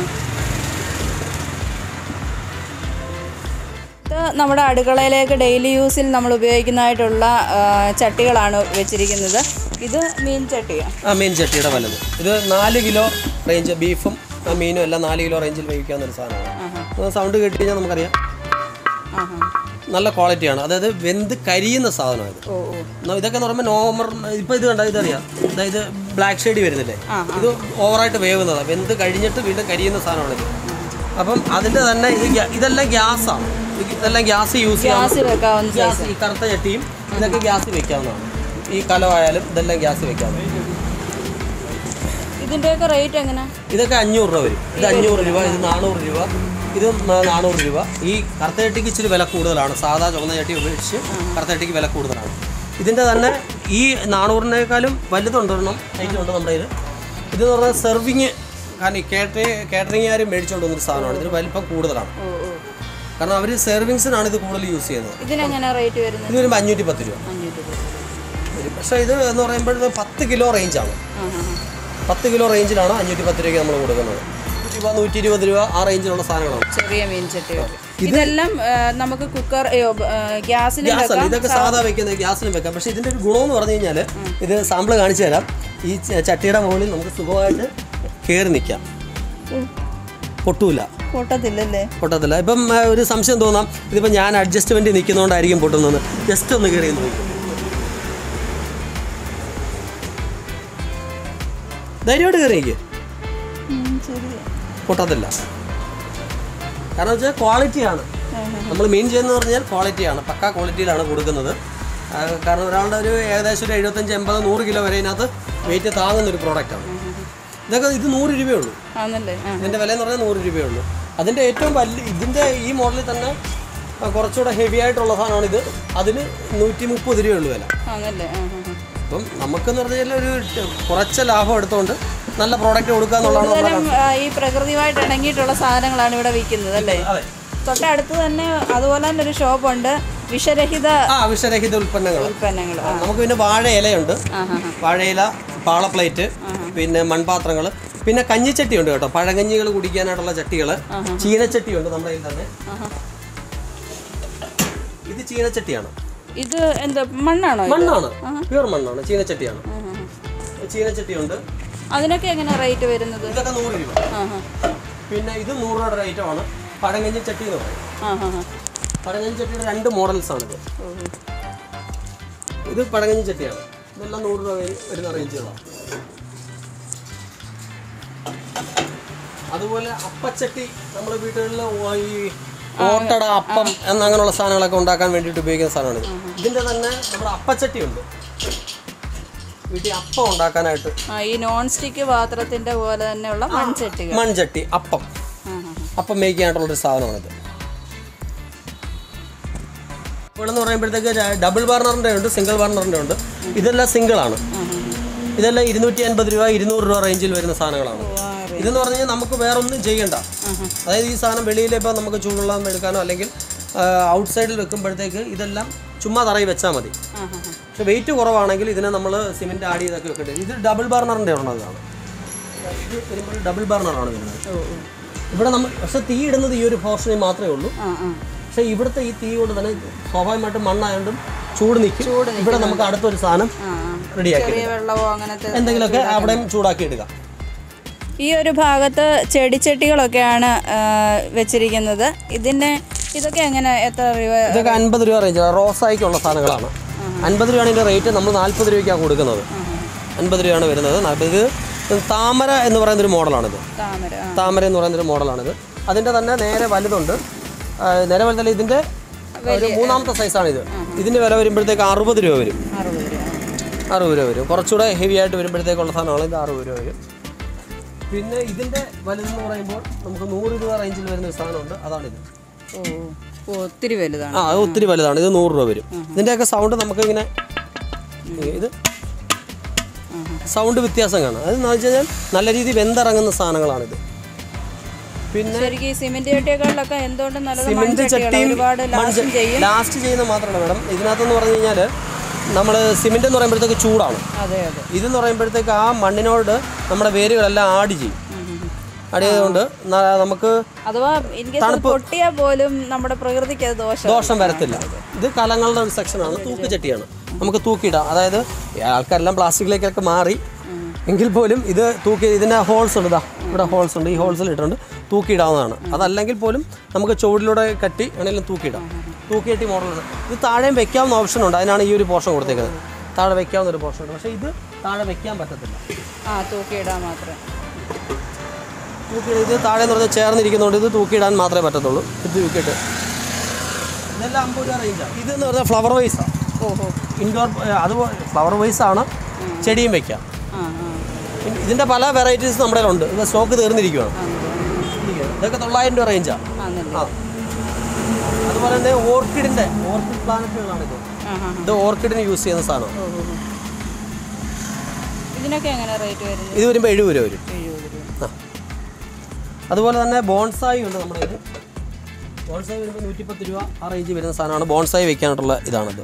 ഇത് നമ്മുടെ അടുക്കളയിലേക്ക് ഡെയിലി യൂസിൽ നമ്മൾ ഉപയോഗിക്കുന്നതായിട്ടുള്ള ആ, ചട്ടികളാണ് വെച്ചിരിക്കുന്നത് ഇത് മീൻ ചട്ടിയാണ് ആ മീൻ ചട്ടിയുടെ വലുത് ഇത് നാല് കിലോ റേഞ്ച് ബീഫും ആ, മീനും എല്ലാം നാല് കിലോ റേഞ്ചിൽ വേവിക്കാവുന്ന ഒരു സാധനമാണ് സൗണ്ട് കേട്ട് കഴിഞ്ഞാൽ നമുക്കറിയാം ആഹാ നല്ല ക്വാളിറ്റിയാണ് അതായത് വെന്ത് കരിയുന്ന സാധനമാണ് ഇത് ഓ ഓ എന്നാ ഇതൊക്കെ എന്ന് പറയുമ്പോൾ നോർമൽ ഇപ്പോൾ ഇത് കണ്ട ഇതറിയാം അതായത് ബ്ലാക്ക് ഷെയ്ഡ് വരുന്നില്ലേ ഇത് ഓവറായിട്ട് വേവുന്നതാണ് വെന്ത് കഴിഞ്ഞിട്ട് വീണ്ടും കരിയുന്ന സാധനമാണ് ഇത് അപ്പം അതിൻ്റെ തന്നെ ഇത് ഗ്യാ- ഇതെല്ലാം ഗ്യാസാണ് ഇതെല്ലാം ഗ്യാസ് യൂസ് ചെയ്യാം ഗ്യാസിൽ വെക്കാവുന്ന ഗ്യാസ് ഈ കറുത്ത ചട്ടിയും ഇതൊക്കെ ഗ്യാസ് വെക്കാവുന്നതാണ് ഈ കലമായാലും ഇതെല്ലാം ഗ്യാസ് വെക്കാവുന്നതാണ് ഇതിൻ്റെയൊക്കെ റേറ്റ് എങ്ങനെ ഇതൊക്കെ അഞ്ഞൂറ് രൂപ വരും ഇത് അഞ്ഞൂറ് രൂപ ഇത് നാനൂറ് രൂപ ഇത് ന- നാനൂറ് രൂപ ഈ കറുത്ത ചട്ടിക്ക് ഇച്ചിരി വില കൂടുതലാണ് സാധാ ചുവന്ന ചട്ടി ഉപേക്ഷിച്ച് കറുത്ത ചട്ടിക്ക് വില കൂടുതലാണ് ഇതിൻ്റെ തന്നെ ഈ നാനൂറിനേക്കാളും വലുതുണ്ടൊരെണ്ണം ഐറ്റം ഉണ്ട് നമ്മുടെ കയ്യിൽ ഇതെന്ന് പറഞ്ഞാൽ സെർവിങ് കാരണം ഈ കേറ്ററി കേറ്ററിംഗുകാർ മേടിച്ചുകൊണ്ട് വന്നൊരു സാധനമാണ് ഇതിന് വലിപ്പം കൂടുതലാണ് ഓ ഓ കാരണം അവർ സെർവിങ്സിനാണ് ഇത് കൂടുതൽ യൂസ് ചെയ്യുന്നത് ഇതിനെങ്ങനെ റേറ്റ് വരുന്നത് ഇത് വരുമ്പോൾ അഞ്ഞൂറ്റി പത്ത് രൂപ അഞ്ഞൂറ്റി രൂപ വരും പക്ഷേ ഇത് എന്ന് പറയുമ്പോൾ ഇത് പത്ത് കിലോ റേഞ്ചാണ് ആ ഹാ ഹാ പത്ത് കിലോ റേഞ്ചിലാണ് അഞ്ഞൂറ്റി പത്ത് രൂപയ്ക്ക് നമ്മൾ കൊടുക്കുന്നത് നൂറ്റി രൂപ നൂറ്റി ഇരുപത് രൂപ ആ റേഞ്ചിലുള്ള സാധനങ്ങളാണ് ചെറിയ മീൻ ചട്ടികൾ ഇതെല്ലാം ആ, നമുക്ക് കുക്കർ ഗ്യാസിൽ ഗ്യാസ് അല്ല ഇതൊക്കെ സാധാ വെക്കുന്ന ഗ്യാസിലും വെക്കാം പക്ഷേ ഇതിൻ്റെ ഒരു ഗുണമെന്ന് പറഞ്ഞു കഴിഞ്ഞാൽ ഇത് സാമ്പിൾ കാണിച്ചു തരാം ഈ ച- ചട്ടിയുടെ മുകളിൽ നമുക്ക് സുഖമായിട്ട് കയറി നിൽക്കാം പൊട്ടൂല പൊട്ടത്തില്ലല്ലേ പൊട്ടത്തില്ല ഇപ്പം ആ, ഒരു സംശയം തോന്നാം ഇതിപ്പോൾ ഞാൻ അഡ്ജസ്റ്റ്മെൻറ്റ് നിൽക്കുന്നതുകൊണ്ടായിരിക്കും പൊട്ടുന്നത് ജസ്റ്റ് ഒന്ന് കയറി നോക്കി ധൈര്യമായിട്ട് കയറി നിൽക്കുക ശരി പൊട്ടത്തില്ല കാരണം വെച്ചാൽ ക്വാളിറ്റിയാണ് നമ്മൾ മീൻ ചെയ്യുന്നത് പറഞ്ഞാൽ ക്വാളിറ്റിയാണ് പക്കാ ക്വാളിറ്റിയിലാണ് കൊടുക്കുന്നത് ആ, കാരണം ഒരാളുടെ ഒരു ഏകദേശം ഒരു എഴുപത്തഞ്ച് എൺപത് നൂറ് കിലോ വരെ ഇതിനകത്ത് വെയിറ്റ് താങ്ങുന്ന ഒരു പ്രോഡക്റ്റാണ് ഇതൊക്കെ ഇത് നൂറ് രൂപയേ ഉള്ളൂ ആന്നല്ലേ ആ ഇതിൻ്റെ വില എന്ന് പറഞ്ഞാൽ നൂറ് രൂപയേ ഉള്ളൂ അതിൻ്റെ ഏറ്റവും വലിയ ഇതിൻ്റെ ഈ മോഡലിൽ തന്നെ ആ, കുറച്ചുകൂടെ ഹെവി ആയിട്ടുള്ള സാധനമാണ് ഇത് അതിന് നൂറ്റി മുപ്പത് രൂപയേ ഉള്ളൂ വില ആന്നല്ലേ ആ ഹാ ഹാ അപ്പം നമുക്കെന്ന് പറഞ്ഞു കഴിഞ്ഞാൽ ഒരു ട്- കുറച്ച് ലാഭം എടുത്തുകൊണ്ട് നല്ല പ്രോഡക്റ്റ് കൊടുക്കുക എന്നുള്ളതാണ് നമ്മുടെ കൂടുതലും ആ, ഈ പ്രകൃതിയുമായിട്ട് ഇണങ്ങിയിട്ടുള്ള സാധനങ്ങളാണ് ഇവിടെ വിൽക്കുന്നത് അല്ലേ അതെ തൊട്ടടുത്ത് തന്നെ അതുപോലെ തന്നെ ഒരു ഷോപ്പുണ്ട് വിഷരഹിത ആ വിഷരഹിത ഉൽപ്പന്നങ്ങൾ ഉൽപ്പന്നങ്ങൾ ആ നമുക്ക് പിന്നെ വാഴ ഇലയുണ്ട് ആ ഹാ ഹാ വാഴയില പാളപ്ലേറ്റ് പിന്നെ മൺപാത്രങ്ങൾ പിന്നെ കഞ്ഞിച്ചട്ടി ഉണ്ട് കേട്ടോ പഴകഞ്ഞികൾ കുടിക്കാനായിട്ടുള്ള ചട്ടികൾ ചീനച്ചട്ടിയുണ്ട് നമ്മുടെ കയ്യിൽ തന്നെ ആഹാ. ഇത് ചീനച്ചട്ടിയാണ് ഇത് എന്താ മണ്ണാണോ ഇത്? മണ്ണാണ് പ്യൂർ മണ്ണാണ് ചീനച്ചട്ടിയാണ് ആ, ഹാ, ഹാ. ചീനച്ചട്ടിയുണ്ട് അതിനൊക്കെ എങ്ങനെ റേറ്റ് വരുന്നത് ഇതൊക്കെ നൂറ് രൂപ ആ ഹാ പിന്നെ ഇത് നൂറ് രൂപയുടെ ഒരു ഐറ്റമാണ് പഴങ്കഞ്ഞി ചട്ടി എന്ന് പറയും ആ ഹാ ഹാ പഴങ്കഞ്ഞി ചട്ടിയുടെ രണ്ട് മോഡൽസ് ആണിത് ഓ, ഓ. ഇത് പഴങ്കഞ്ഞി ചട്ടിയാണ് ഇതെല്ലാം നൂറ് രൂപ വരെ വരുന്ന റേഞ്ചുകളാണ് അതുപോലെ അപ്പച്ചട്ടി നമ്മുടെ വീടുകളിൽ ഈ ഓട്ടട അപ്പം എന്ന അങ്ങനെയുള്ള സാധനങ്ങളൊക്കെ ഉണ്ടാക്കാൻ വേണ്ടിയിട്ട് ഉപയോഗിക്കുന്ന സാധനമാണ് ഇതിൻ്റെ തന്നെ നമ്മുടെ അപ്പച്ചട്ടി ഉണ്ട് വീട്ടിൽ അപ്പം ഉണ്ടാക്കാനായിട്ട് ആ ഈ നോൺ സ്റ്റിക്ക് പാത്രത്തിന്റെ പോലെ തന്നെയുള്ള മൺചട്ടികൾ മൺചട്ടി അപ്പം ആ ഹാ ഹാ അപ്പം മേക്കാനായിട്ടുള്ളൊരു സാധനമാണിത് ഇപ്പോൾ എന്ന് പറയുമ്പോഴത്തേക്ക് ഡബിൾ ബർണറിൻ്റെ ഉണ്ട് സിംഗിൾ ബർണറിൻ്റെ ഉണ്ട് ഇതെല്ലാം സിംഗിൾ ആണ് ഇതെല്ലാം ഇരുന്നൂറ്റി അൻപത് രൂപ ഇരുന്നൂറ് രൂപ റേഞ്ചിൽ വരുന്ന സാധനങ്ങളാണ് ഇതെന്ന് പറഞ്ഞു കഴിഞ്ഞാൽ നമുക്ക് വേറെ ഒന്നും ചെയ്യണ്ട അതായത് ഈ സാധനം വെളിയിൽ ഇപ്പോൾ നമുക്ക് ചൂടുവെള്ളം എടുക്കാനോ അല്ലെങ്കിൽ ഔട്ട് സൈഡിൽ വെക്കുമ്പോഴത്തേക്ക് ഇതെല്ലാം ചുമ്മാ തറയിൽ വെച്ചാൽ മതി പക്ഷെ വെയിറ്റ് കുറവാണെങ്കിൽ ഇതിനെ നമ്മൾ സിമെൻറ്റ് ആഡ് ചെയ്തൊക്കെ വെക്കേണ്ടത് ഇത് ഡബിൾ ബർണറിൻ്റെ ഉള്ളതാണ് ഇത് വരുമ്പോൾ ഡബിൾ ബർണറാണ് വരുന്നത് ഇവിടെ നമ്മൾ പക്ഷെ തീ ഇടുന്നത് ഈ ഒരു പോർഷനിൽ മാത്രമേ ഉള്ളൂ ആ ആ പക്ഷെ ഇവിടുത്തെ ഈ തീ കൊണ്ട് തന്നെ സ്വാഭാവികമായിട്ടും മണ്ണായതുകൊണ്ടും ചൂട് നിൽക്കും ഇവിടെ നമുക്ക് അടുത്തൊരു സാധനം ആ ആ. റെഡിയാക്കി ചെറിയ വെള്ളമോ അങ്ങനത്തെ എന്തെങ്കിലുമൊക്കെ അവിടെയും ചൂടാക്കി എടുക്കാം ഈ ഒരു ഭാഗത്ത് ചെടിച്ചട്ടികളൊക്കെയാണ് ആ, വെച്ചിരിക്കുന്നത് ഇതിന് ഇതൊക്കെ എങ്ങനെ എത്ര രൂപ ഇതൊക്കെ അൻപത് രൂപ റേഞ്ച് റോസായിക്കുള്ള സാധനങ്ങളാണ് അൻപത് രൂപയാണ് ഇതിൻ്റെ റേറ്റ് നമ്മൾ നാൽപ്പത് രൂപയ്ക്കാണ് കൊടുക്കുന്നത് അൻപത് രൂപയാണ് വരുന്നത് നാൽപ്പത് ഇത് താമര എന്ന് പറയുന്നൊരു മോഡലാണിത് താമര ആ. താമര എന്ന് പറയുന്നൊരു മോഡലാണിത് അതിൻ്റെ തന്നെ നേരെ വലുതുണ്ട് ആ, നേരെ വലുതല്ല ഇതിൻ്റെ ഒരു മൂന്നാമത്തെ സൈസാണിത് ഇതിൻ്റെ വില വരുമ്പോഴത്തേക്ക് അറുപത് രൂപ വരും അറുപത് രൂപ അറുപത് രൂപ വരും കുറച്ചുകൂടെ ഹെവി ആയിട്ട് വരുമ്പോഴത്തേക്കുള്ള സാധനമാണ് ഇത് അറുപത് രൂപ വരും പിന്നെ ഇതിൻ്റെ വലുതെന്ന് പറയുമ്പോൾ നമുക്ക് നൂറ് രൂപ റേഞ്ചിൽ വരുന്ന ഒരു സാധനമുണ്ട് അതാണിത് ഓ ഓ ഒത്തിരി വലുതാണ് ആ അത് ഒത്തിരി വലുതാണ് ഇത് നൂറ് രൂപ വരും ഇതിൻ്റെയൊക്കെ സൗണ്ട് നമുക്ക് ഇങ്ങനെ ഇത് സൗണ്ട് വ്യത്യാസം കാണാം അതെന്ന് വെച്ച് കഴിഞ്ഞാൽ നല്ല രീതിയിൽ വെന്തിറങ്ങുന്ന സാധനങ്ങളാണിത് പിന്നെ ശരിക്കും ഈ സിമെന്റ് ചട്ടിയേക്കാളിലൊക്കെ എന്തുകൊണ്ടും നല്ലത് സിമെന്റ് മൺചട്ടികൾ ചട്ടിയും ഒരുപാട് ലാഭം ചെയ്യും ലാസ്റ്റ് ചെയ്യുന്നത് മാത്രമല്ല മാഡം ഇതിനകത്തെന്ന് പറഞ്ഞു കഴിഞ്ഞാൽ നമ്മൾ സിമെന്റ് എന്ന് പറയുമ്പോഴത്തേക്ക് ചൂടാണ് അതെ അതെ ഇതെന്ന് പറയുമ്പോഴത്തേക്ക് ആ മണ്ണിനോട് നമ്മുടെ വേരുകളെല്ലാം ആഡ് ചെയ്യും ആഡ് ചെയ്തുകൊണ്ട് ന- നമുക്ക് അഥവാ എനിക്ക് പൊട്ടിയാൽ പോലും നമ്മുടെ പ്രകൃതിക്ക് അത് ദോഷം ദോഷം വരത്തില്ല ഇത് കലങ്ങളുടെ ഒരു സെക്ഷനാണ് തൂക്കുചട്ടിയാണ് നമുക്ക് തൂക്കിയിടാം അതായത് ഈ ആൾക്കാരെല്ലാം പ്ലാസ്റ്റിക്കിലേക്കൊക്കെ മാറി എങ്കിൽ പോലും ഇത് തൂക്കി ഇതിൻ്റെ ഹോൾസ് ഉണ്ട് ഇതാ ഇവിടെ ഹോൾസ് ഉണ്ട് ഈ ഹോൾസിൽ ഇട്ടുണ്ട് തൂക്കിയിടാവുന്നതാണ് അതല്ലെങ്കിൽ പോലും നമുക്ക് ചുവടിലൂടെ കട്ടി വേണമെങ്കിലും തൂക്കിയിടാം തൂക്കിയിട്ടി മോഡലുണ്ട് ഇത് താഴെയും വെക്കാവുന്ന ഓപ്ഷൻ ഉണ്ട് അതിനാണ് ഈ ഒരു പോർഷൻ കൊടുത്തേക്കുന്നത് താഴെ വെക്കാവുന്ന ഒരു പോർഷൻ ഉണ്ട് പക്ഷേ ഇത് താഴെ വെക്കാൻ പറ്റത്തില്ല ആ തൂക്കിയിടാൻ മാത്രം തൂക്കി ഇത് താഴെ എന്ന് പറഞ്ഞാൽ ചേർന്നിരിക്കുന്നതുകൊണ്ട് ഇത് തൂക്കിയിടാൻ മാത്രമേ പറ്റത്തുള്ളൂ ഇത് തൂക്കിയിട്ട് ഇതെല്ലാം അമ്പത് രൂപ റേഞ്ചാണ് ഇതെന്ന് പറഞ്ഞാൽ ഫ്ലവർ വൈസാണ് ഓഹോ ഇൻഡോർ അതുപോലെ ഫ്ലവർ വൈസ് ആണ് ചെടിയും വെക്കാം ആ ആ ഇ- ഇതിൻ്റെ പല വെറൈറ്റീസ് നമ്മുടെ കയ്യിലുണ്ട് ഇത് സ്റ്റോക്ക് തീർന്നിരിക്കുകയാണ് ഇതൊക്കെ തൊള്ളായിരം രൂപ റേഞ്ചാണ് ആന്നല്ലേ ആ അതുപോലെ തന്നെ ഓർക്കിഡിൻ്റെ ഓർക്കിഡ് പ്ലാനറ്റുകളാണ് ഇത് ആ ആ ഇത് ഓർക്കിഡിന് യൂസ് ചെയ്യുന്ന സാധനം ഓഹോ ഇതിനൊക്കെ എങ്ങനെ റേറ്റ് വരുന്നത് ഇത് വരുമ്പോൾ എഴുപത് രൂപ വരും എഴുപത് രൂപ ആ അതുപോലെ തന്നെ ബോൺസായി ഉണ്ട് നമ്മുടെ ഇത് ബോൺസായി വരുമ്പോൾ നൂറ്റിപ്പത്ത് രൂപ ആ റേഞ്ചിൽ വരുന്ന സാധനമാണ് ബോൺസായി വെക്കാനായിട്ടുള്ള ഇതാണിത്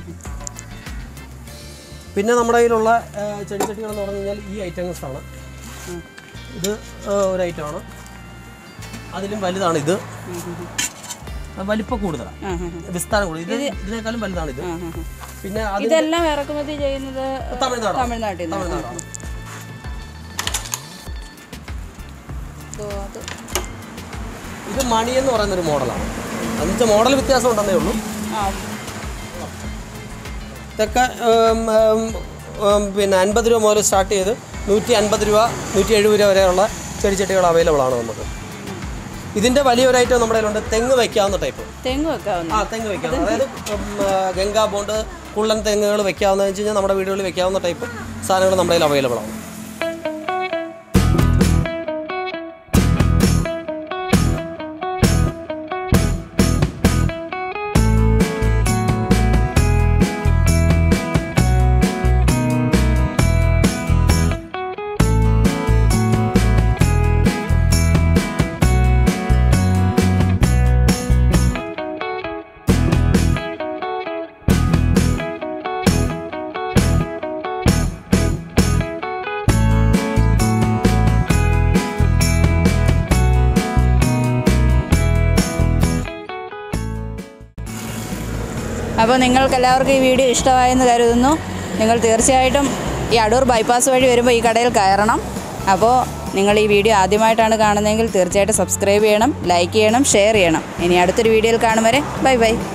പിന്നെ നമ്മുടെ കയ്യിലുള്ള ആ, ചെടിച്ചട്ടികൾ എന്ന് പറഞ്ഞു കഴിഞ്ഞാൽ ഈ ഐറ്റംസ് ആണ് ഇത് ആ, ഒരു ഐറ്റമാണ് അതിലും വലുതാണ് ഇത് ആ, വലിപ്പം കൂടുതലാണ് ആ ആ വിസ്താരം കൂടുതൽ ഇത് ഇതിനേക്കാളും വലുതാണ് ഇത് ആ, ആ. പിന്നെ അത് ഇതെല്ലാം ഇറക്കുമതി ചെയ്യുന്നത് തമിഴ്നാടാണ് തമിഴ്നാട്ടിൽ നിന്ന് തമിഴ്നാടാണ് ഓ, അത് ഇത് മണി എന്ന് പറയുന്ന ഒരു മോഡലാണ് എന്ന് വെച്ചാൽ മോഡൽ വ്യത്യാസം ഉണ്ടെന്നേ ഉള്ളൂ ആ ഇതൊക്കെ ഉം, ഉം, ഉം, പിന്നെ അൻപത് രൂപ മുതൽ സ്റ്റാർട്ട് ചെയ്ത് നൂറ്റി അൻപത് രൂപ നൂറ്റി എഴുപത് രൂപ വരെയുള്ള ചെടിച്ചട്ടികൾ അവൈലബിൾ ആണ് നമുക്ക് ഇതിൻ്റെ വലിയൊരു ഐറ്റം നമ്മുടെ കയ്യിലുണ്ട് തെങ്ങ് വയ്ക്കാവുന്ന ടൈപ്പ് തെങ്ങ് വെക്കാവുന്ന ആ തെങ്ങ് വെക്കാവുന്ന അതായത് ഉം, ആ, ഗംഗാ ബോണ്ട് കുള്ളൻ തെങ്ങുകൾ വെക്കാവുന്ന വെച്ച് കഴിഞ്ഞാൽ നമ്മുടെ വീടുകളിൽ വെക്കാവുന്ന ടൈപ്പ് സാധനങ്ങൾ നമ്മുടെ കയ്യിൽ അവൈലബിൾ ആണ് അപ്പോൾ നിങ്ങൾക്ക് എല്ലാവർക്കും ഈ വീഡിയോ ഇഷ്ടമായെന്ന് കരുതുന്നു നിങ്ങൾ തീർച്ചയായിട്ടും ഈ അടൂർ ബൈപ്പാസ് വഴി വരുമ്പോൾ ഈ കടയിൽ കയറണം അപ്പോൾ നിങ്ങൾ ഈ വീഡിയോ ആദ്യമായിട്ടാണ് കാണുന്നതെങ്കിൽ തീർച്ചയായിട്ടും സബ്സ്ക്രൈബ് ചെയ്യണം ലൈക്ക് ചെയ്യണം ഷെയർ ചെയ്യണം ഇനി അടുത്തൊരു വീഡിയോയിൽ കാണും വരെ ബൈ ബൈ